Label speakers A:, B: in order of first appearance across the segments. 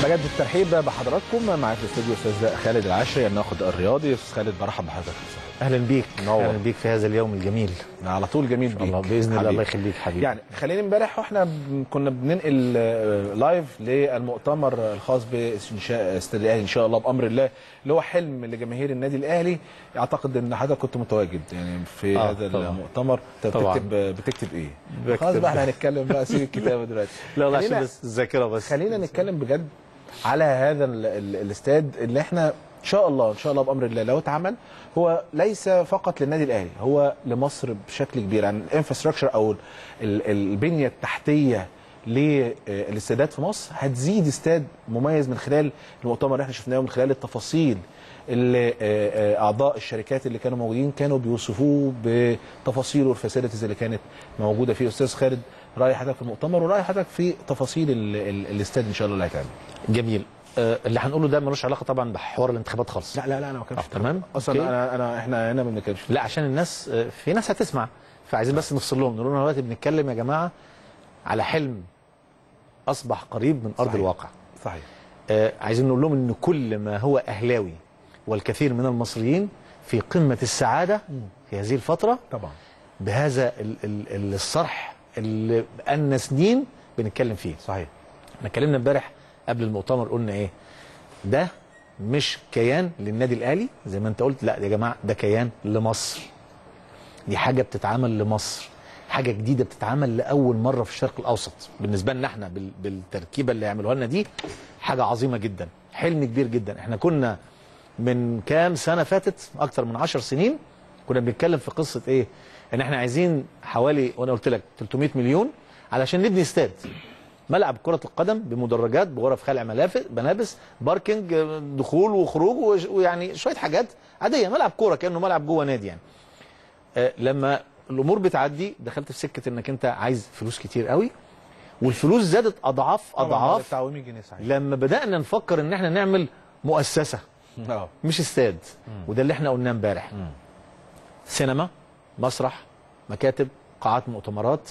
A: بجد الترحيب بحضراتكم معاك في الاستوديو استاذ خالد العشري الناقد الرياضي استاذ خالد برحب بحضرتك
B: اهلا بيك
A: منور.
B: اهلا بيك في هذا اليوم الجميل
A: على طول جميل بيك
B: الله باذن الله
A: حبيبي.
B: الله يخليك حبيبي
A: يعني خلينا امبارح واحنا ب- كنا بننقل آه، لايف للمؤتمر الخاص بانشاء استاد الاهلي ان شاء الله بامر الله اللي هو حلم لجماهير النادي الاهلي اعتقد ان حضرتك كنت متواجد يعني في
B: آه،
A: هذا
B: طبعا.
A: المؤتمر انت
B: طبعا.
A: بتكتب بتكتب ايه؟
B: بكتب.
A: خلاص بقى احنا هنتكلم بقى سيب الكتابه دلوقتي
B: لا لا
A: خلينا-
B: عشان بس الذاكره بس
A: خلينا نتكلم بجد على هذا ال- ال- الاستاد اللي احنا ان شاء الله ان شاء الله بامر الله لو اتعمل هو ليس فقط للنادي الاهلي هو لمصر بشكل كبير يعني الانفراستراكشر او ال- ال- البنيه التحتيه للاستادات في مصر هتزيد استاد مميز من خلال المؤتمر اللي احنا شفناه ومن خلال التفاصيل اللي آه، آه، اعضاء الشركات اللي كانوا موجودين كانوا بيوصفوه بتفاصيله والفاسيلتيز اللي كانت موجوده فيه استاذ خالد راي حضرتك في المؤتمر وراي حضرتك في تفاصيل ال- ال- الاستاد ان شاء الله اللي هيتعمل
B: جميل آه اللي هنقوله ده ملوش علاقه طبعا بحوار الانتخابات خالص
A: لا لا لا انا ما كانش
B: آه، تمام.
A: اصلا
B: أوكي.
A: انا انا احنا هنا ما بنتكلمش
B: لا عشان الناس آه في ناس هتسمع فعايزين بس نفصل لهم نقول لهم دلوقتي بنتكلم يا جماعه على حلم اصبح قريب من ارض
A: صحيح.
B: الواقع
A: صحيح
B: آه عايزين نقول لهم ان كل ما هو اهلاوي والكثير من المصريين في قمه السعاده في هذه الفتره
A: طبعا
B: بهذا ال- ال- ال- الصرح اللي بقالنا سنين بنتكلم فيه
A: صحيح
B: احنا اتكلمنا امبارح قبل المؤتمر قلنا ايه ده مش كيان للنادي الاهلي زي ما انت قلت لا يا جماعه ده كيان لمصر دي حاجه بتتعمل لمصر حاجه جديده بتتعمل لاول مره في الشرق الاوسط بالنسبه لنا احنا بال- بالتركيبه اللي يعملوها لنا دي حاجه عظيمه جدا حلم كبير جدا احنا كنا من كام سنه فاتت اكتر من 10 سنين كنا بنتكلم في قصه ايه ان احنا عايزين حوالي وانا قلت لك 300 مليون علشان نبني استاد ملعب كرة القدم بمدرجات بغرف خلع ملافس ملابس باركنج آه، دخول وخروج وش- ويعني شوية حاجات عادية ملعب كورة كأنه ملعب جوه نادي يعني آه، لما الأمور بتعدي دخلت في سكة إنك أنت عايز فلوس كتير قوي والفلوس زادت أضعاف أضعاف
A: تعويم الجنيه صحيح
B: لما بدأنا نفكر إن احنا نعمل مؤسسة
A: اه
B: مش استاد وده اللي احنا قلناه امبارح سينما مسرح مكاتب قاعات مؤتمرات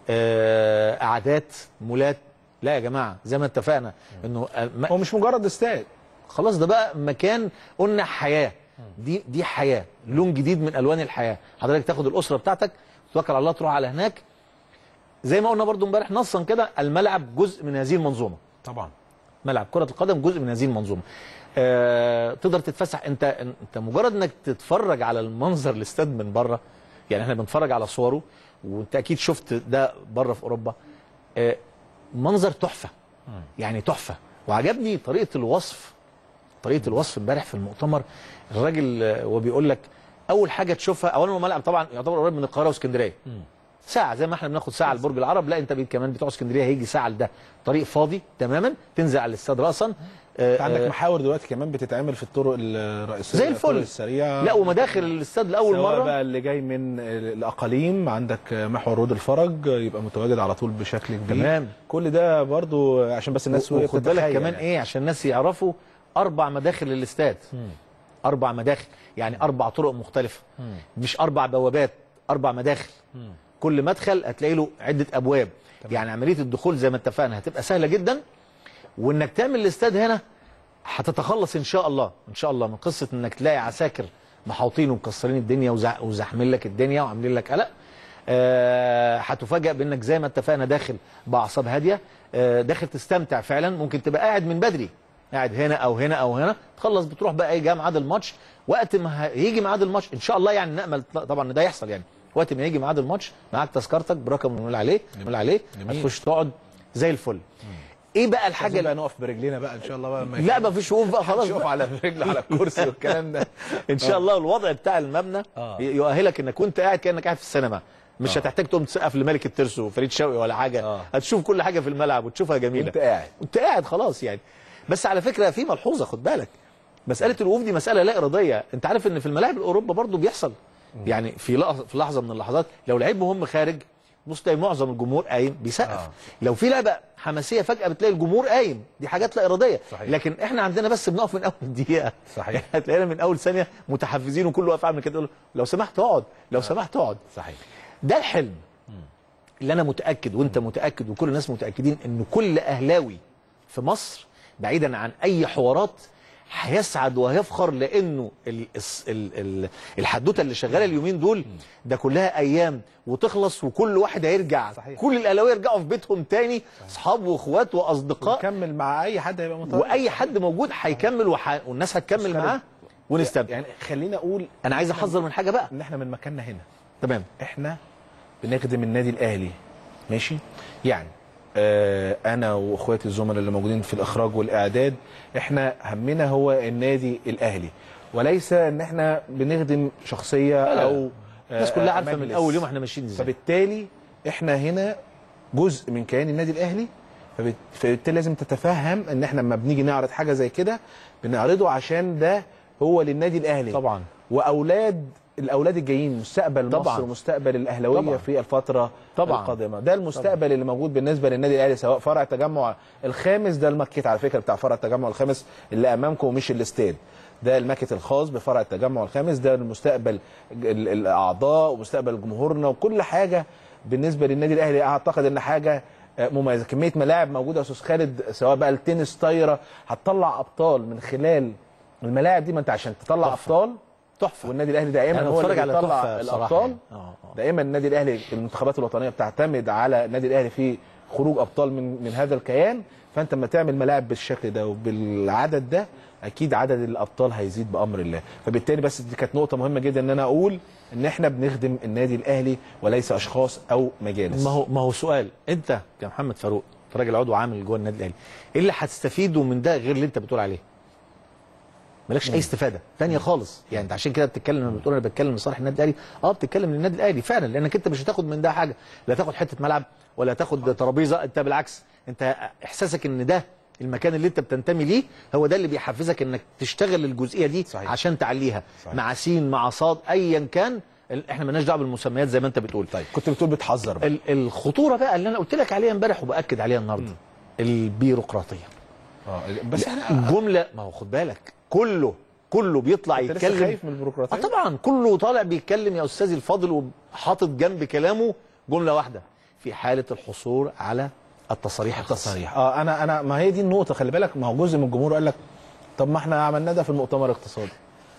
B: آه، قعدات مولات لا يا جماعه زي ما اتفقنا انه آه، ما-
A: هو مش مجرد استاد
B: خلاص ده بقى مكان قلنا حياه دي دي حياه لون جديد من الوان الحياه حضرتك تاخد الاسره بتاعتك توكل على الله تروح على هناك زي ما قلنا برضو امبارح نصا كده الملعب جزء من هذه المنظومه
A: طبعا
B: ملعب كرة القدم جزء من هذه المنظومة. آه، تقدر تتفسح انت انت مجرد انك تتفرج على المنظر الاستاد من بره يعني احنا بنتفرج على صوره وانت اكيد شفت ده بره في اوروبا آه، منظر تحفة يعني تحفة وعجبني طريقة الوصف طريقة الوصف امبارح في المؤتمر الراجل آه، وهو بيقول لك اول حاجة تشوفها اولا هو ملعب طبعا يعتبر قريب من القاهرة واسكندرية ساعة زي ما احنا بناخد ساعة لبرج العرب لا انت بي- كمان بتوع اسكندريه هيجي ساعة لده طريق فاضي تماما تنزل على الاستاد راسا آه،
A: انت عندك
B: آه،
A: محاور دلوقتي كمان بتتعمل في الطرق الرئيسيه
B: زي الفل.
A: الطرق السريعه
B: لا ومداخل الاستاد لاول
A: سواء
B: مرة
A: بقى اللي جاي من الاقاليم عندك محور رود الفرج يبقى متواجد على طول بشكل كبير
B: تمام.
A: كل ده برضو عشان بس الناس وهي
B: وخد بالك
A: بتتخيل
B: كمان
A: يعني.
B: ايه عشان الناس يعرفوا اربع مداخل للاستاد اربع مداخل يعني اربع طرق مختلفه مش اربع بوابات اربع مداخل كل مدخل هتلاقي له عده ابواب يعني عمليه الدخول زي ما اتفقنا هتبقى سهله جدا وانك تعمل الاستاد هنا هتتخلص ان شاء الله ان شاء الله من قصه انك تلاقي عساكر محاوطين ومكسرين الدنيا وزع- وزاحمين لك الدنيا وعاملين لك قلق آه، هتفاجئ بانك زي ما اتفقنا داخل باعصاب هاديه آه، داخل تستمتع فعلا ممكن تبقى قاعد من بدري قاعد هنا او هنا او هنا تخلص بتروح بقى ايه جاي ميعاد الماتش وقت ما هيجي ميعاد الماتش ان شاء الله يعني نامل طبعا ان ده يحصل يعني وقت ما يجي ميعاد الماتش معاك تذكرتك برقم نقول عليه نقول عليه
A: جميل.
B: هتخش تقعد زي الفل ايه بقى الحاجه
A: حاجه
B: اللي
A: بقى نقف برجلينا بقى ان شاء الله بقى ما
B: لا ما فيش وقوف بقى خلاص
A: نشوف
B: بقى.
A: على رجل على الكرسي والكلام ده
B: ان شاء الله الوضع بتاع المبنى
A: آه.
B: يؤهلك انك وانت قاعد كانك قاعد في السينما مش هتحتاج تقوم تسقف لملك الترسو وفريد شوقي ولا حاجه
A: آه.
B: هتشوف كل حاجه في الملعب وتشوفها جميله
A: وانت قاعد
B: وانت قاعد خلاص يعني بس على فكره في ملحوظه خد بالك مساله الوقوف دي مساله لا اراديه انت عارف ان في الملاعب الاوروبا برضو بيحصل يعني في لحظه في لحظه من اللحظات لو لعيب مهم خارج بص تلاقي معظم الجمهور قايم بيسقف
A: آه.
B: لو في لعبه حماسيه فجاه بتلاقي الجمهور قايم دي حاجات لا اراديه
A: صحيح.
B: لكن احنا عندنا بس بنقف من اول دقيقه
A: صحيح.
B: هتلاقينا من اول ثانيه متحفزين وكله واقف عامل كده يقول لو سمحت اقعد لو سمحت اقعد
A: صحيح
B: ده الحلم اللي انا متاكد وانت متاكد وكل الناس متاكدين ان كل اهلاوي في مصر بعيدا عن اي حوارات هيسعد وهيفخر لانه ال- الس- ال- ال- الحدوته اللي شغاله اليومين دول ده كلها ايام وتخلص وكل واحد هيرجع
A: صحيح.
B: كل الاهلاويه يرجعوا في بيتهم تاني اصحاب واخوات واصدقاء
A: نكمل مع اي حد هيبقى مطالب
B: واي حد موجود هيكمل وح... والناس هتكمل
A: خالد،
B: معاه ونستمتع
A: يعني خلينا اقول
B: انا عايز احذر من حاجه بقى
A: ان احنا من مكاننا هنا
B: تمام
A: احنا بنخدم النادي الاهلي ماشي يعني آه انا واخواتي الزملاء اللي موجودين في الاخراج والاعداد احنا همنا هو النادي الاهلي وليس ان احنا بنخدم شخصيه
B: لا، لا.
A: او
B: الناس كلها عارفه من
A: مجلس.
B: اول يوم احنا ماشيين ازاي
A: فبالتالي احنا هنا جزء من كيان النادي الاهلي فبت- فبالتالي لازم تتفهم ان احنا لما بنيجي نعرض حاجه زي كده بنعرضه عشان ده هو للنادي الاهلي
B: طبعا
A: واولاد الاولاد الجايين مستقبل
B: طبعاً.
A: مصر ومستقبل الاهلاويه
B: طبعاً.
A: في الفتره
B: طبعاً.
A: القادمه ده المستقبل اللي موجود بالنسبه للنادي الاهلي سواء فرع التجمع الخامس ده الماكيت على فكره بتاع فرع التجمع الخامس اللي امامكم ومش الاستاد ده الماكيت الخاص بفرع التجمع الخامس ده المستقبل ال- الاعضاء ومستقبل جمهورنا وكل حاجه بالنسبه للنادي الاهلي اعتقد ان حاجه آه، مميزه كميه ملاعب موجوده يا استاذ خالد سواء بقى التنس طايره هتطلع ابطال من خلال الملاعب دي ما انت عشان تطلع
B: تحفة.
A: ابطال
B: تحفه
A: والنادي الاهلي دائما
B: انا
A: هو اللي
B: بتفرج على
A: بيطلع
B: تحفه بصراحه
A: الابطال
B: يعني. اه اه
A: دائما النادي الاهلي المنتخبات الوطنيه بتعتمد على النادي الاهلي في خروج ابطال من من هذا الكيان فانت لما تعمل ملاعب بالشكل ده وبالعدد ده اكيد عدد الابطال هيزيد بامر الله فبالتالي بس دي كانت نقطه مهمه جدا ان انا اقول ان احنا بنخدم النادي الاهلي وليس اشخاص او مجالس
B: ما هو ما هو سؤال انت كمحمد فاروق أنت راجل عضو عامل جوه النادي الاهلي ايه اللي هتستفيده من ده غير اللي انت بتقول عليه مالكش اي استفاده تانية خالص يعني انت عشان كده بتتكلم لما بتقول انا بتكلم لصالح النادي الاهلي اه بتتكلم للنادي الاهلي فعلا لانك انت مش هتاخد من ده حاجه لا تاخد حته ملعب ولا تاخد ترابيزه انت بالعكس انت احساسك ان ده المكان اللي انت بتنتمي ليه هو ده اللي بيحفزك انك تشتغل الجزئيه دي
A: صحيح.
B: عشان تعليها
A: صحيح.
B: مع سين مع صاد ايا كان ال- احنا مالناش دعوه بالمسميات زي ما انت بتقول
A: طيب كنت بتقول بتحذر بقى
B: ال- الخطوره بقى اللي انا قلت لك عليها امبارح وباكد عليها النهارده البيروقراطيه
A: اه بس احنا
B: جمله ما هو خد بالك كله كله بيطلع
A: انت لسه
B: يتكلم
A: خايف من
B: اه
A: البيروقراطيه
B: طبعا كله طالع بيتكلم يا استاذي الفاضل وحاطط جنب كلامه جمله واحده في حاله الحصول على التصاريح الخاصة.
A: صريح اه انا انا ما هي دي النقطه خلي بالك ما هو جزء من الجمهور قال لك طب ما احنا عملنا ده في المؤتمر الاقتصادي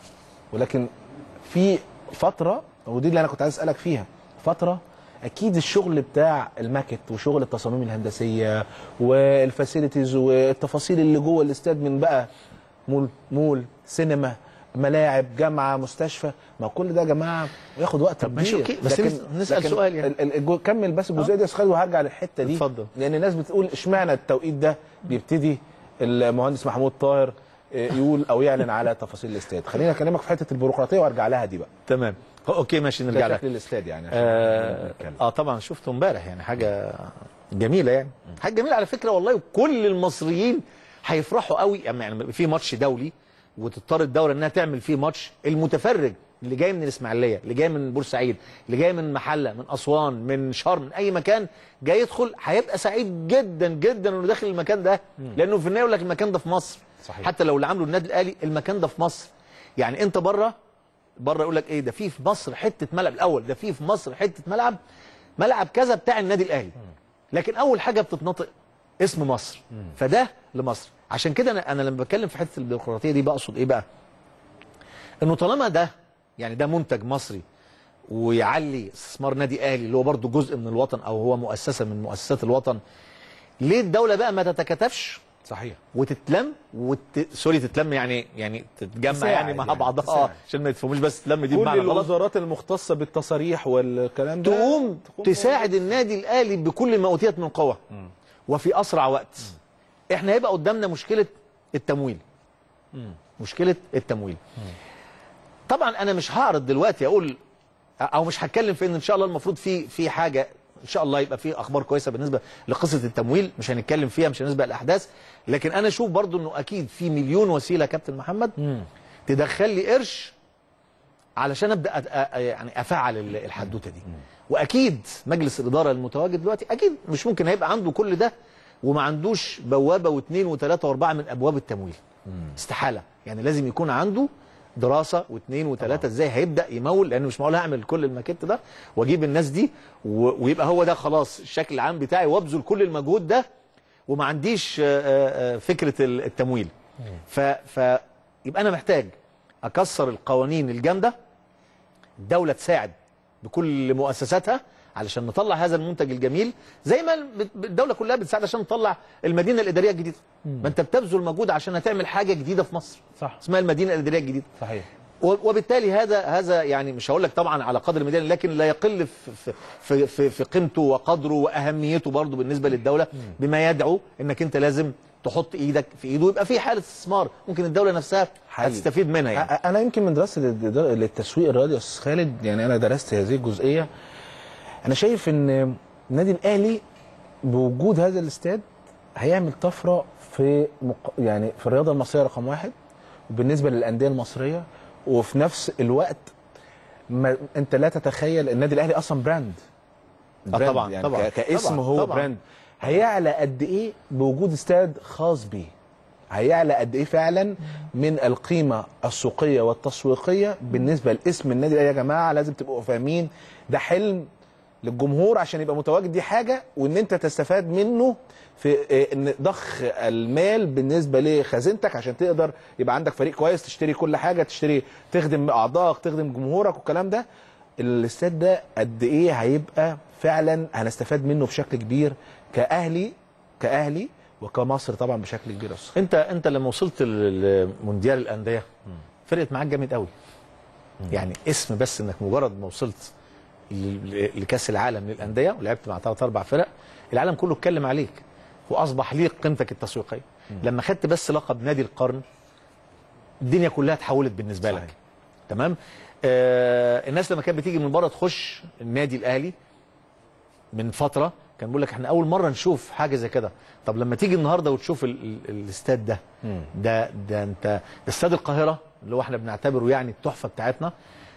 A: ولكن في فتره ودي اللي انا كنت عايز اسالك فيها فتره اكيد الشغل بتاع الماكت وشغل التصاميم الهندسيه والفاسيلتيز والتفاصيل اللي جوه الاستاد من بقى مول مول سينما ملاعب جامعه مستشفى ما كل ده يا جماعه ياخد وقت
B: طب ماشي،
A: كبير.
B: أوكي، بس
A: لكن-
B: نس- نسأل
A: لكن
B: سؤال يعني.
A: ال- ال- الجو- كمل بس الجزئيه دي يا أستاذ خالد وهرجع للحته دي
B: اتفضل.
A: لان الناس بتقول اشمعنى التوقيت ده بيبتدي المهندس محمود طاهر آه، يقول او يعلن على تفاصيل الاستاد خليني اكلمك في حته البيروقراطيه وارجع لها دي بقى
B: تمام اوكي ماشي
A: ده
B: نرجع لك
A: شكل الاستاد يعني عشان
B: آه,
A: نتكلم.
B: اه طبعا شفته امبارح يعني حاجه جميله يعني حاجه جميله على فكره والله وكل المصريين هيفرحوا قوي يعني في ماتش دولي وتضطر الدوله انها تعمل فيه ماتش المتفرج اللي جاي من الاسماعيليه اللي جاي من بورسعيد اللي جاي من محله من اسوان من شرم من اي مكان جاي يدخل هيبقى سعيد جدا جدا انه داخل المكان ده لانه في النهايه يقول لك المكان ده في مصر
A: صحيح.
B: حتى لو اللي عامله النادي الاهلي المكان ده في مصر يعني انت بره بره يقول لك ايه ده في في مصر حته ملعب الاول ده في في مصر حته ملعب ملعب كذا بتاع النادي الاهلي لكن اول حاجه بتتنطق اسم مصر فده لمصر عشان كده انا انا لما بتكلم في حته البيروقراطيه دي بقصد ايه بقى انه طالما ده يعني ده منتج مصري ويعلي استثمار نادي اهلي اللي هو برضه جزء من الوطن او هو مؤسسه من مؤسسات الوطن ليه الدوله بقى ما تتكاتفش
A: صحيح
B: وتتلم وت... سوري تتلم يعني يعني تتجمع
A: تساعد
B: يعني مع
A: يعني،
B: بعضها
A: تساعد.
B: عشان ما يتفهموش بس تلم دي
A: كل
B: بمعنى غلط
A: الوزارات المختصه بالتصاريح والكلام ده
B: تقوم تساعد النادي الاهلي بكل ما اوتيت من قوه وفي اسرع وقت احنا هيبقى قدامنا مشكله التمويل مشكله التمويل طبعا انا مش هعرض دلوقتي اقول او مش هتكلم في ان ان شاء الله المفروض في في حاجه ان شاء الله يبقى في اخبار كويسه بالنسبه لقصه التمويل مش هنتكلم فيها مش هنسبق الاحداث لكن انا اشوف برضو انه اكيد في مليون وسيله يا كابتن محمد تدخل لي قرش علشان ابدا أ- أ- يعني افعل ال- الحدوته دي واكيد مجلس الاداره المتواجد دلوقتي اكيد مش ممكن هيبقى عنده كل ده وما عندوش بوابه واثنين وثلاثه واربعه من ابواب التمويل استحاله يعني لازم يكون عنده دراسه واثنين وثلاثه ازاي هيبدا يمول لانه مش معقول هعمل كل الماكيت ده واجيب الناس دي و- ويبقى هو ده خلاص الشكل العام بتاعي وابذل كل المجهود ده وما عنديش آه، آه، آه، فكره ال- التمويل ف ف يبقى انا محتاج اكسر القوانين الجامده الدوله تساعد بكل مؤسساتها علشان نطلع هذا المنتج الجميل زي ما الب- الدوله كلها بتساعد عشان نطلع المدينه الاداريه الجديده ما انت بتبذل مجهود عشان هتعمل حاجه جديده في مصر
A: صح
B: اسمها المدينه الاداريه الجديده
A: صحيح
B: و- وبالتالي هذا هذا يعني مش هقول لك طبعا على قدر الميدان لكن لا يقل في في في, في, في قيمته وقدره واهميته برضه بالنسبه للدوله بما يدعو انك انت لازم تحط ايدك في ايده ويبقى في حاله استثمار ممكن الدوله نفسها
A: حقيقي.
B: هتستفيد منها يعني
A: أ- انا يمكن من دراستي للد- للتسويق الرياضي يا استاذ خالد يعني انا درست هذه الجزئيه انا شايف ان النادي الاهلي بوجود هذا الاستاد هيعمل طفره في مق... يعني في الرياضه المصريه رقم واحد وبالنسبه للانديه المصريه وفي نفس الوقت ما انت لا تتخيل النادي الاهلي اصلا براند براند
B: طبعاً،
A: يعني
B: طبعاً،
A: ك- كاسم
B: طبعاً،
A: هو
B: طبعاً.
A: براند هيعلى قد ايه بوجود استاد خاص بيه هيعلى قد ايه فعلا من القيمه السوقيه والتسويقيه بالنسبه لاسم النادي الاهلي يا جماعه لازم تبقوا فاهمين ده حلم للجمهور عشان يبقى متواجد دي حاجه وان انت تستفاد منه في آه، ان ضخ المال بالنسبه لخزينتك عشان تقدر يبقى عندك فريق كويس تشتري كل حاجه تشتري تخدم اعضائك تخدم جمهورك والكلام ده الاستاد ده قد ايه هيبقى فعلا هنستفاد منه بشكل كبير كاهلي كاهلي وكمصر طبعا بشكل كبير يا أستاذ.
B: انت انت لما وصلت لمونديال الانديه فرقت معاك جامد قوي يعني اسم بس انك مجرد ما وصلت ل- لكاس العالم للانديه ولعبت مع ثلاث اربع فرق العالم كله اتكلم عليك واصبح ليك قيمتك التسويقيه لما خدت بس لقب نادي القرن الدنيا كلها اتحولت بالنسبه
A: صحيح.
B: لك تمام آه الناس لما كانت بتيجي من بره تخش النادي الاهلي من فتره كان بيقول لك احنا اول مره نشوف حاجه زي كده طب لما تيجي النهارده وتشوف ال- ال- الاستاد ده ده ده انت ده استاد القاهره اللي هو احنا بنعتبره يعني التحفه بتاعتنا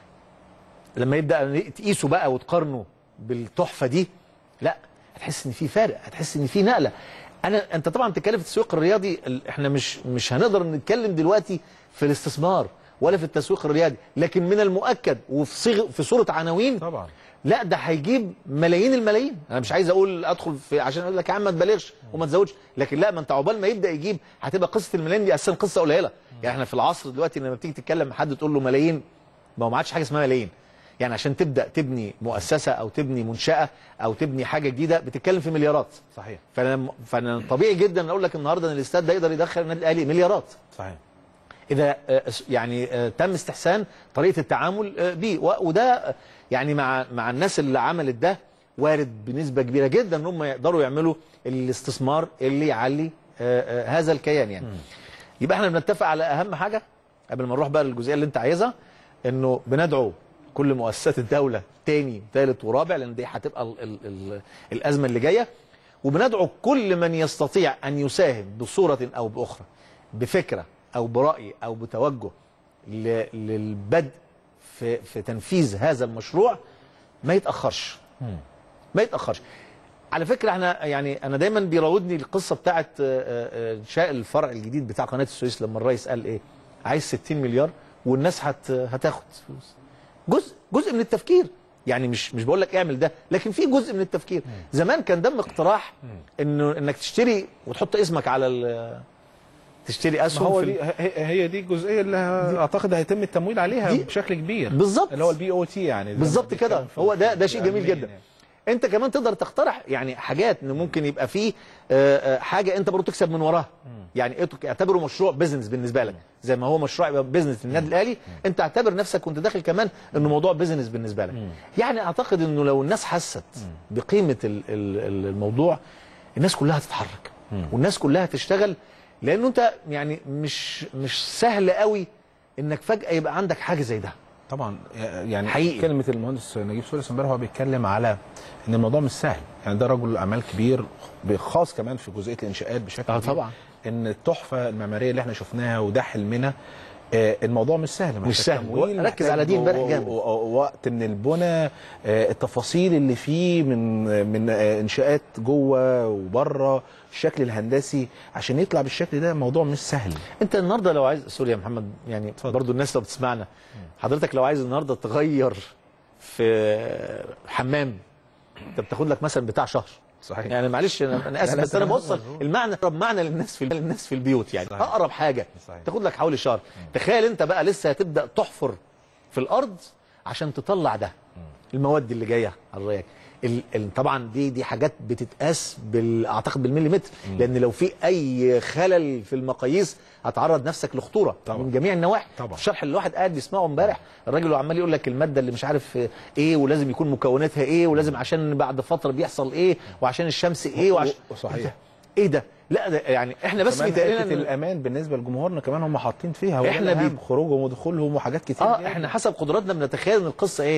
B: لما يبدا تقيسه بقى وتقارنه بالتحفه دي لا هتحس ان في فارق هتحس ان في نقله انا انت طبعا بتتكلم في التسويق الرياضي ال- احنا مش مش هنقدر نتكلم دلوقتي في الاستثمار ولا في التسويق الرياضي لكن من المؤكد وفي صيغ في صوره عناوين
A: طبعا
B: لا ده هيجيب ملايين الملايين انا مش عايز اقول ادخل في عشان اقول لك يا عم ما تبالغش وما تزودش لكن لا ما انت عقبال ما يبدا يجيب هتبقى قصه الملايين دي اساسا قصه قليله يعني احنا في العصر دلوقتي لما بتيجي تتكلم مع حد تقول له ملايين ما هو ما عادش حاجه اسمها ملايين يعني عشان تبدا تبني مؤسسه او تبني منشاه او تبني حاجه جديده بتتكلم في مليارات
A: صحيح
B: فانا فانا طبيعي جدا اقول لك النهارده ان الاستاد ده يقدر يدخل النادي الاهلي مليارات
A: صحيح
B: اذا آه، يعني آه، تم استحسان طريقه التعامل آه، بيه و- وده آه، يعني مع مع الناس اللي عملت ده وارد بنسبه كبيره جدا ان هم يقدروا يعملوا الاستثمار اللي يعلي آه، آه، هذا الكيان يعني يبقى احنا بنتفق على اهم حاجه قبل ما نروح بقى للجزئيه اللي انت عايزها انه بندعو كل مؤسسات الدوله تاني ثالث ورابع لان دي هتبقى ال ال ال الازمه اللي جايه وبندعو كل من يستطيع ان يساهم بصوره او باخرى بفكره او براي او بتوجه ل- للبدء في في تنفيذ هذا المشروع ما يتاخرش ما يتاخرش على فكره احنا يعني انا دايما بيراودني القصه بتاعت آه، آه، انشاء الفرع الجديد بتاع قناه السويس لما الرئيس قال ايه عايز 60 مليار والناس هت هتاخد فلوس جزء جزء من التفكير يعني مش مش بقول لك اعمل ده لكن في جزء من التفكير زمان كان دم اقتراح انه انك تشتري وتحط اسمك على ال- تشتري
A: ما
B: اسهم
A: هو
B: في
A: دي هي هي دي الجزئيه اللي ه- اعتقد هيتم التمويل عليها
B: دي-
A: بشكل كبير
B: بالظبط.
A: اللي هو البي او تي يعني زي ما
B: بالظبط
A: بنتكلم
B: كده
A: في-
B: هو ده ده شيء جميل
A: علمياً
B: جدا
A: يعني.
B: انت كمان تقدر تقترح يعني حاجات ان ممكن يبقى فيه آه، آه، حاجه انت برضه تكسب من وراها يعني اترك- اعتبره مشروع بيزنس بالنسبه لك زي ما هو مشروع يبقى بيزنس للنادي الاهلي انت اعتبر نفسك وانت داخل كمان انه موضوع بيزنس بالنسبه لك يعني اعتقد انه لو الناس حست بقيمه ال- ال- ال- الموضوع الناس كلها هتتحرك والناس كلها هتشتغل لانه انت يعني مش مش سهل قوي انك فجاه يبقى عندك حاجه زي ده
A: طبعا يعني
B: حقيقي.
A: كلمه المهندس نجيب سويرس امبارح هو بيتكلم على ان الموضوع مش سهل يعني ده رجل اعمال كبير خاص كمان في جزئيه الانشاءات بشكل
B: آه
A: كبير.
B: طبعا.
A: ان التحفه المعماريه اللي احنا شفناها وده حلمنا آه، الموضوع مش سهل محتاج
B: سهل.
A: تمويل،
B: ركز
A: محتاج
B: على دي امبارح
A: و-
B: جامد.
A: و- و- وقت من البنى آه، التفاصيل اللي فيه من من آه، انشاءات جوه وبره الشكل الهندسي عشان يطلع بالشكل ده موضوع مش سهل
B: انت النهارده لو عايز سوري يا محمد يعني
A: اتفضل.
B: برضو الناس لو بتسمعنا حضرتك لو عايز النهارده تغير في حمام انت بتاخد لك مثلا بتاع شهر
A: صحيح
B: يعني معلش انا انا اسف
A: لا، لا،
B: بس انا
A: كلام
B: بوصل
A: مظبوط.
B: المعنى اقرب معنى للناس في للناس في البيوت يعني
A: صحيح.
B: اقرب حاجه
A: صحيح.
B: تاخد لك حوالي شهر تخيل انت بقى لسه هتبدا تحفر في الارض عشان تطلع ده المواد اللي جايه على الرياك ال- ال- طبعا دي دي حاجات بتتقاس بال اعتقد بالمليمتر لان لو في اي خلل في المقاييس هتعرض نفسك لخطوره
A: طبعا.
B: من جميع النواحي
A: طبعا.
B: الشرح اللي الواحد قاعد بيسمعه امبارح الراجل وعمال يقول لك الماده اللي مش عارف ايه ولازم يكون مكوناتها ايه ولازم عشان بعد فتره بيحصل ايه وعشان الشمس ايه وعشان
A: صحيح.
B: ايه ده لا ده يعني احنا بس
A: كمان
B: بيتهيألنا
A: حته
B: إن-
A: الامان بالنسبه لجمهورنا كمان هم حاطين فيها وده
B: إحنا
A: الأهم،
B: بي-
A: خروجهم ودخولهم وحاجات كتير
B: اه
A: جداً.
B: احنا حسب قدراتنا بنتخيل ان القصه ايه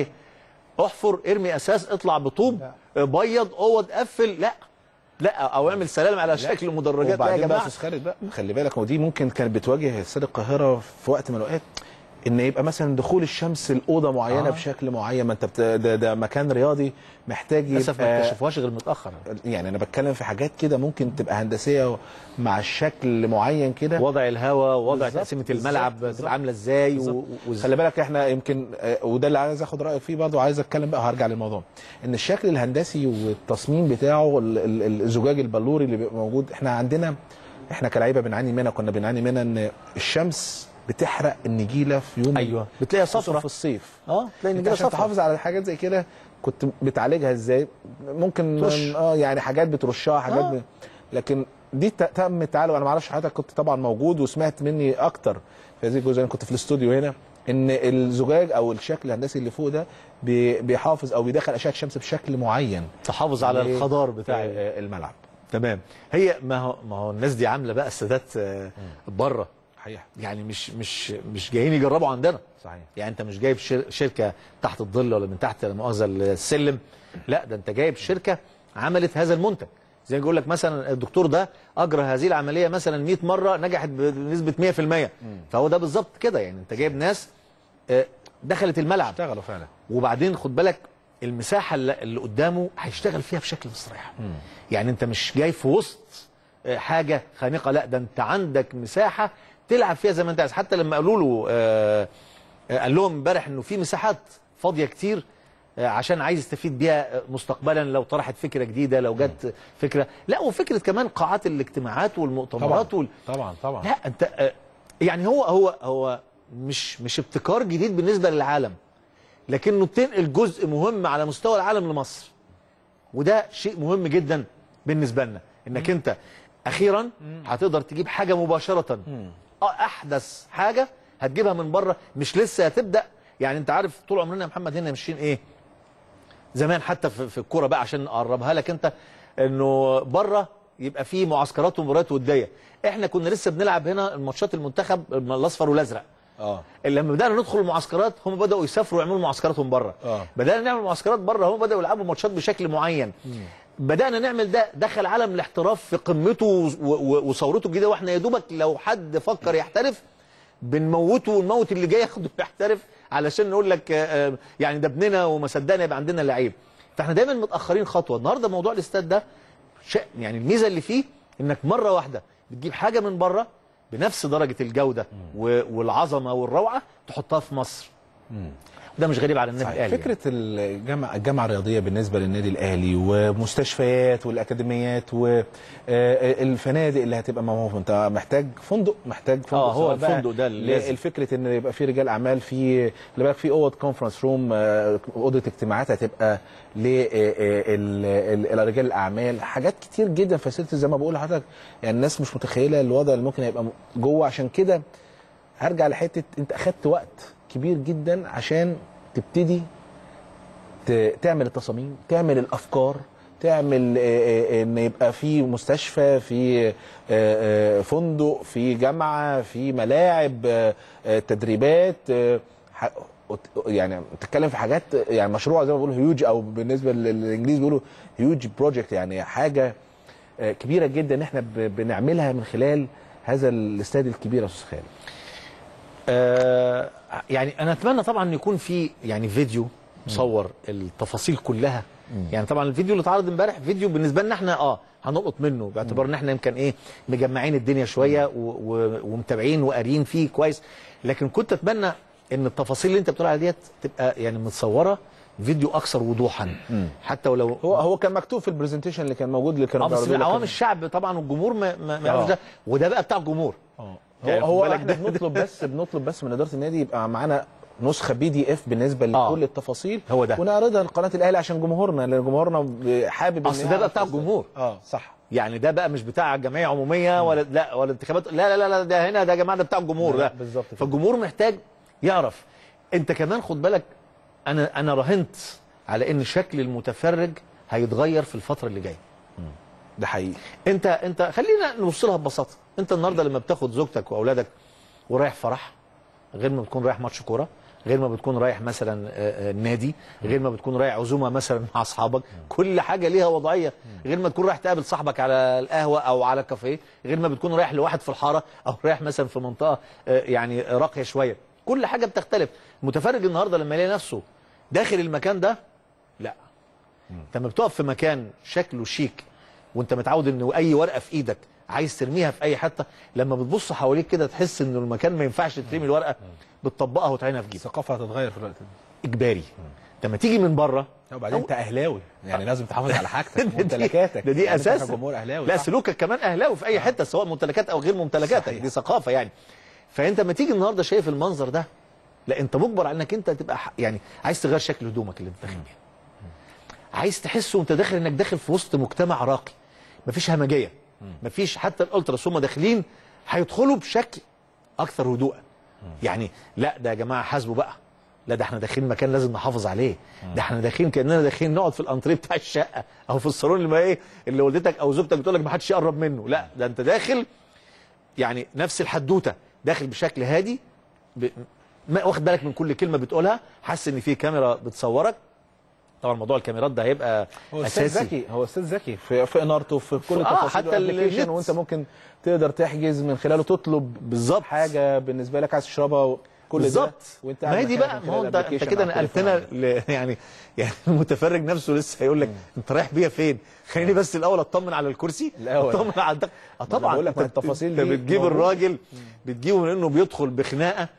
B: احفر ارمي اساس اطلع بطوب
A: لا.
B: بيض اوض قفل لا لا او اعمل سلالم على شكل مدرجات لا يا
A: وبعدين بقى
B: جماعه
A: استاذ خالد بقى خلي بالك ودي ممكن كانت بتواجه استاد القاهره في وقت من الاوقات ان يبقى مثلا دخول الشمس لاوضه معينه
B: آه.
A: آه. بشكل معين ما انت بت... ده, ده مكان رياضي محتاج
B: للاسف ما
A: يبقى
B: اكتشفوهاش غير متاخر
A: يعني انا بتكلم في حاجات كده ممكن تبقى هندسيه مع الشكل معين كده
B: وضع الهواء وضع
A: بالظبط،
B: تقسيمه
A: بالظبط،
B: الملعب
A: بالظبط.
B: تبقى عامله ازاي و...
A: بالظبط.
B: و...
A: خلي بالك احنا يمكن آه، وده اللي عايز اخد رايك فيه برضه عايز اتكلم بقى هرجع للموضوع ان الشكل الهندسي والتصميم بتاعه ال- ال- الزجاج البلوري اللي بيبقى موجود احنا عندنا احنا كلاعيبه بنعاني منها كنا بنعاني منها ان الشمس بتحرق النجيله في يوم
B: ايوه بتلاقيها
A: خصوصاً
B: صفرة
A: في الصيف
B: اه تلاقي
A: انت
B: النجيله
A: عشان
B: صفرة
A: تحافظ على حاجات زي كده كنت بتعالجها ازاي ممكن
B: ترش.
A: اه يعني حاجات بترشها حاجات
B: آه.
A: ب... لكن دي ت- تم تعالوا انا ما اعرفش حضرتك كنت طبعا موجود وسمعت مني اكتر في هذه الجزئيه أنا كنت في الاستوديو هنا ان الزجاج او الشكل الهندسي اللي فوق ده بي- بيحافظ او بيدخل اشعه الشمس بشكل معين
B: تحافظ على
A: ليه؟
B: الخضار بتاع
A: آه، الملعب
B: تمام هي ما هو ما هو الناس دي عامله بقى السادات آه، بره
A: صحيح
B: يعني مش مش مش جايين يجربوا عندنا
A: صحيح
B: يعني انت مش جايب شر- شركه تحت الظل ولا من تحت لا مؤاخذه السلم لا ده انت جايب شركه عملت هذا المنتج زي ما بيقول لك مثلا الدكتور ده اجرى هذه العمليه مثلا 100 مره نجحت بنسبه 100% فهو ده بالظبط كده يعني انت جايب ناس آه، دخلت الملعب
A: اشتغلوا فعلا
B: وبعدين خد بالك المساحه اللي اللي قدامه هيشتغل فيها بشكل مستريح يعني انت مش جاي في وسط آه، حاجه خانقه لا ده انت عندك مساحه تلعب فيها زي ما انت عايز حتى لما قالوا له آه، آه، قال لهم امبارح انه في مساحات فاضيه كتير آه، عشان عايز يستفيد بيها آه، مستقبلا لو طرحت فكره جديده لو جت فكره لا وفكره كمان قاعات الاجتماعات والمؤتمرات وال...
A: طبعا طبعا
B: لا انت آه، يعني هو هو هو مش مش ابتكار جديد بالنسبه للعالم لكنه بتنقل جزء مهم على مستوى العالم لمصر وده شيء مهم جدا بالنسبه لنا انك انت اخيرا هتقدر تجيب حاجه مباشره اه احدث حاجه هتجيبها من بره مش لسه هتبدا يعني انت عارف طول عمرنا يا محمد هنا ماشيين ايه زمان حتى في, في الكوره بقى عشان اقربها لك انت انه بره يبقى في معسكرات ومباريات وديه احنا كنا لسه بنلعب هنا الماتشات المنتخب الاصفر والازرق
A: اه
B: لما بدانا ندخل المعسكرات هم بداوا يسافروا يعملوا معسكراتهم بره
A: آه.
B: بدانا نعمل معسكرات بره هم بداوا يلعبوا ماتشات بشكل معين بدانا نعمل ده دخل عالم الاحتراف في قمته و- و- وثورته الجديده واحنا يا دوبك لو حد فكر يحترف بنموته ونموت اللي جاي ياخده يحترف علشان نقول لك آه، آه، يعني ده ابننا وما صدقنا يبقى عندنا لعيب فاحنا دايما متاخرين خطوه النهارده موضوع الاستاد ده شيء يعني الميزه اللي فيه انك مره واحده بتجيب حاجه من بره بنفس درجه الجوده و- والعظمه والروعه تحطها في مصر ده مش غريب على النادي
A: صحيح.
B: الاهلي
A: فكره الجامعه الجامعه الرياضيه بالنسبه للنادي الاهلي ومستشفيات والاكاديميات والفنادق اللي هتبقى موجوده انت محتاج فندق محتاج فندق
B: آه، هو
A: سواء بقى
B: الفندق ده اللي لازم.
A: الفكره ان يبقى في رجال اعمال في اللي بالك في اوض كونفرنس روم اوضه اجتماعات هتبقى لرجال الاعمال حاجات كتير جدا فاسيلتي زي ما بقول لحضرتك يعني الناس مش متخيله الوضع اللي ممكن يبقى جوه عشان كده هرجع لحته انت اخدت وقت كبير جدا عشان تبتدي ت- تعمل التصاميم تعمل الافكار تعمل آه، آه، ان يبقى في مستشفى في آه، آه، فندق في جامعه في ملاعب آه، آه، تدريبات آه، ح- يعني تتكلم في حاجات يعني مشروع زي ما بيقولوا هيوج او بالنسبه للانجليز بيقولوا هيوج بروجكت يعني حاجه آه، كبيره جدا ان احنا ب- بنعملها من خلال هذا الاستاد الكبير يا استاذ خالد
B: آه يعني انا اتمنى طبعا ان يكون في يعني فيديو مصور التفاصيل كلها يعني طبعا الفيديو اللي اتعرض امبارح فيديو بالنسبه لنا احنا اه هنلقط منه باعتبار ان احنا يمكن ايه مجمعين الدنيا شويه و- و- ومتابعين وقاريين فيه كويس لكن كنت اتمنى ان التفاصيل اللي انت بتقول عليها ديت تبقى يعني متصوره فيديو اكثر وضوحا حتى ولو
A: هو هو كان مكتوب في البرزنتيشن اللي كان موجود اللي كانوا
B: اه بس
A: بيعرضوه
B: عوام
A: لكن-
B: الشعب طبعا والجمهور ما ما, ما
A: آه.
B: يعرفش ده وده بقى بتاع الجمهور
A: هو
B: يعني
A: هو
B: خد بالك
A: احنا
B: ده-
A: بنطلب بس بنطلب بس من اداره النادي يبقى معانا نسخه بي دي اف بالنسبه لكل
B: آه.
A: التفاصيل
B: هو ده.
A: ونعرضها لقناه الاهلي عشان جمهورنا لان جمهورنا حابب إن
B: أصل ده بقى
A: يعرف
B: بتاع
A: إزاي.
B: الجمهور.
A: اه صح
B: يعني ده بقى مش بتاع جمعيه عموميه ولا لا ولا انتخابات لا لا لا, لا ده هنا ده يا جماعه ده بتاع الجمهور
A: لا،
B: ده
A: بالظبط كده.
B: فالجمهور محتاج يعرف انت كمان خد بالك انا انا راهنت على ان شكل المتفرج هيتغير في الفتره اللي جايه
A: ده حقيقي
B: انت انت خلينا نبص لها ببساطه انت النهارده لما بتاخد زوجتك واولادك ورايح فرح غير ما بتكون رايح ماتش كوره غير ما بتكون رايح مثلا آه، آه، نادي غير ما بتكون رايح عزومه مثلا مع اصحابك كل حاجه ليها وضعيه غير ما تكون رايح تقابل صاحبك على القهوه او على الكافيه غير ما بتكون رايح لواحد في الحاره او رايح مثلا في منطقه آه، يعني راقيه شويه كل حاجه بتختلف المتفرج النهارده لما يلاقي نفسه داخل المكان ده لا انت لما بتقف في مكان شكله شيك وانت متعود ان اي ورقه في ايدك عايز ترميها في اي حته لما بتبص حواليك كده تحس ان المكان ما ينفعش ترمي الورقه بتطبقها وتعينها في جيبك
A: الثقافه هتتغير في الوقت ده
B: اجباري لما تيجي من بره
A: وبعدين انت اهلاوي يعني لازم تحافظ على حاجتك
B: ده دي-
A: وممتلكاتك
B: ده دي
A: يعني انت
B: اساس
A: كجمهور اهلاوي
B: لا
A: صح.
B: سلوكك كمان اهلاوي في اي حته سواء ممتلكات او غير ممتلكاتك
A: صحيح.
B: دي ثقافه يعني فانت لما تيجي النهارده شايف المنظر ده لا انت مجبر على انك انت تبقى ح- يعني عايز تغير شكل هدومك اللي انت داخل بيها عايز تحس وانت داخل انك داخل في وسط مجتمع راقي مفيش همجيه مفيش حتى الالتراس هم داخلين هيدخلوا بشكل اكثر هدوءا يعني لا ده يا جماعه حاسبوا بقى لا ده احنا داخلين مكان لازم نحافظ عليه ده احنا داخلين كاننا داخلين نقعد في الانتريه بتاع الشقه او في الصالون اللي ما ايه اللي والدتك او زوجتك بتقول لك ما حدش يقرب منه لا ده انت داخل يعني نفس الحدوته داخل بشكل هادي ب... ما واخد بالك من كل كلمه بتقولها حاسس ان في كاميرا بتصورك طبعا موضوع الكاميرات ده هيبقى
A: هو استاذ
B: اساسي
A: ذكي هو استاذ ذكي في في انارته في كل
B: آه،
A: التفاصيل
B: حتى
A: والابليكيشن
B: النت.
A: وانت ممكن تقدر تحجز من خلاله تطلب
B: بالظبط
A: حاجه بالنسبه لك عايز تشربها كل ده
B: بالظبط
A: وانت
B: ما
A: قاعد
B: هي دي
A: مكانك
B: بقى
A: من
B: ما هو
A: خلال
B: انت انت
A: الابليكيشن
B: كده
A: على التليفون
B: نقلتنا ل... يعني يعني المتفرج نفسه لسه هيقول لك انت رايح بيها فين؟ خليني بس الاول اطمن على الكرسي
A: الأول.
B: اطمن على الدق... اه طبعا
A: بقول لك
B: انت-
A: التفاصيل
B: انت
A: دي
B: بتجيب
A: موجودة.
B: الراجل بتجيبه من انه بيدخل بخناقه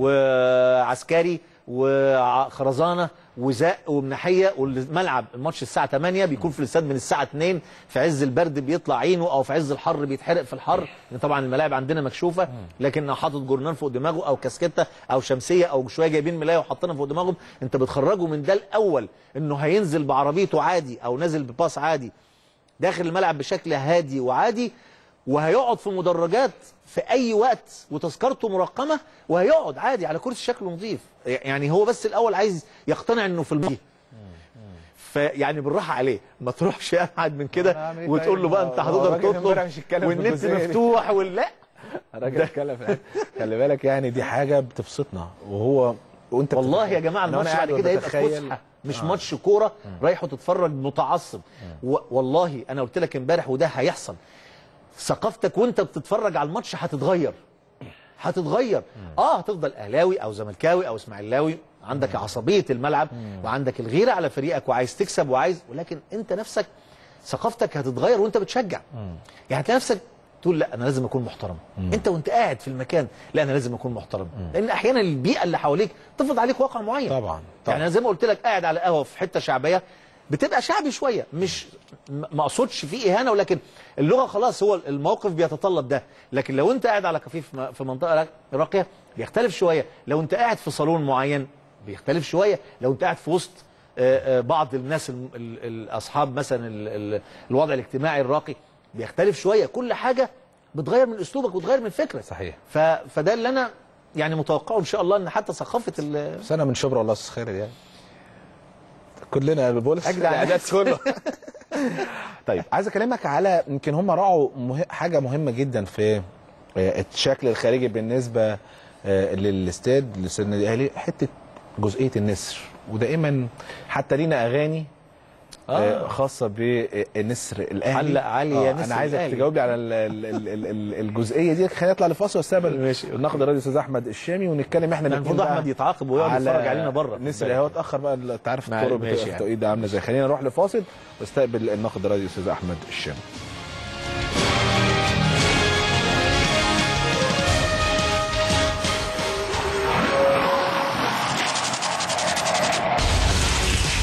B: وعسكري وخرزانه وزق ومنحيه والملعب الماتش الساعه 8 بيكون في الاستاد من الساعه 2 في عز البرد بيطلع عينه او في عز الحر بيتحرق في الحر لان طبعا الملاعب عندنا مكشوفه لكن حاطط جورنان فوق دماغه او كاسكته او شمسيه او شويه جايبين ملايه وحاطينها فوق دماغهم انت بتخرجه من ده الاول انه هينزل بعربيته عادي او نازل بباص عادي داخل الملعب بشكل هادي وعادي وهيقعد في مدرجات في اي وقت وتذكرته مرقمه وهيقعد عادي على كرسي شكله نظيف يعني هو بس الاول عايز يقتنع انه في الميه فيعني بالراحه عليه ما تروحش قاعد من
A: أنا
B: كده
A: أعمل إيه
B: وتقول
A: طيب؟
B: له بقى
A: ما
B: انت
A: هو
B: هتقدر
A: الراجل امبارح مش
B: تطلب
A: اتكلم في
B: والنت
A: الجزئية دي.
B: مفتوح ولا
A: الراجل اتكلم في الحتة. خلي بالك يعني دي حاجه بتبسطنا وهو وانت
B: والله
A: بتتخيل.
B: يا جماعه
A: أنا وأنا
B: الماتش
A: قاعد
B: بعد كده هيبقى
A: بتخيل-
B: فسحه مش ماتش كوره رايحه تتفرج متعصب و... والله انا قلت لك امبارح وده هيحصل ثقافتك وانت بتتفرج على الماتش هتتغير هتتغير اه هتفضل اهلاوي او زملكاوي او اسماعيلاوي عندك عصبيه الملعب وعندك الغيره على فريقك وعايز تكسب وعايز ولكن انت نفسك ثقافتك هتتغير وانت بتشجع يعني هتلاقي نفسك تقول لا انا لازم اكون محترم انت وانت قاعد في المكان لا انا لازم اكون محترم لان احيانا البيئه اللي حواليك تفرض عليك واقع معين
A: طبعا طبعا
B: يعني انا زي ما قلت لك قاعد على قهوه في حته شعبيه بتبقى شعبي شويه مش م- ما اقصدش فيه اهانه ولكن اللغه خلاص هو الموقف بيتطلب ده لكن لو انت قاعد على كفيف م- في منطقه راق- راقيه بيختلف شويه لو انت قاعد في صالون معين بيختلف شويه لو انت قاعد في وسط آه، آه، بعض الناس الم- ال- الاصحاب مثلا ال- ال- الوضع الاجتماعي الراقي بيختلف شويه كل حاجه بتغير من اسلوبك وتغير من فكرك
A: صحيح
B: ف... فده اللي انا يعني متوقعه ان شاء الله ان حتى ثقافه ال...
A: بس انا من شبرا والله استاذ خالد يعني كلنا بقول
B: أجدع
A: الاعداد
B: ناس.
A: كله طيب عايز اكلمك على يمكن هم راعوا مه... حاجه مهمه جدا في آه، الشكل الخارجي بالنسبه آه، للاستاد لاستاد النادي الاهلي حته جزئيه النسر ودائما حتى لينا اغاني آه. خاصه بالنسر الاهلي
B: علق عالي يا
A: آه،
B: نسر
A: انا عايزك
B: الأهلي.
A: تجاوب لي على ال- ال- ال- ال- ال- الجزئيه دي خلينا نطلع لفاصل واستقبل
B: ماشي.
A: النقد الرياضي استاذ احمد الشامي ونتكلم احنا
B: المفروض
A: الاتنين بقى
B: احمد يتعاقب ويقعد يتفرج علينا بره
A: نسر هو اتاخر بقى انت عارف
B: مع-
A: الطرق
B: ماشي
A: بتبقى في
B: يعني.
A: التوقيت ده عامله ازاي خلينا نروح لفاصل واستقبل الناقد الرياضي استاذ احمد الشامي